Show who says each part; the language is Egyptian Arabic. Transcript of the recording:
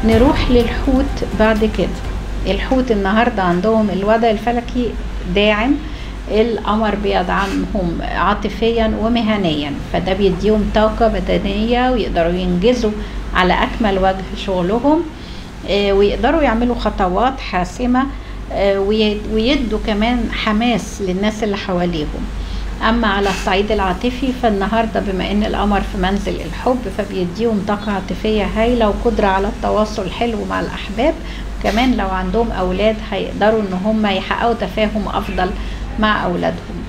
Speaker 1: نروح للحوت بعد كده الحوت النهارده عندهم الوضع الفلكي داعم القمر بيدعمهم عاطفيا ومهنيا فده بيديهم طاقة بدنية ويقدروا ينجزوا على أكمل وجه شغلهم آه، ويقدروا يعملوا خطوات حاسمة آه، وي- ويدوا كمان حماس للناس اللي حواليهم أما على الصعيد العاطفي فالنهاردة بما إن القمر في منزل الحب فبيديهم طاقة عاطفية هايلة وقدرة على التواصل حلو مع الأحباب كمان لو عندهم أولاد هيقدروا إن هم يحققوا تفاهم أفضل مع أولادهم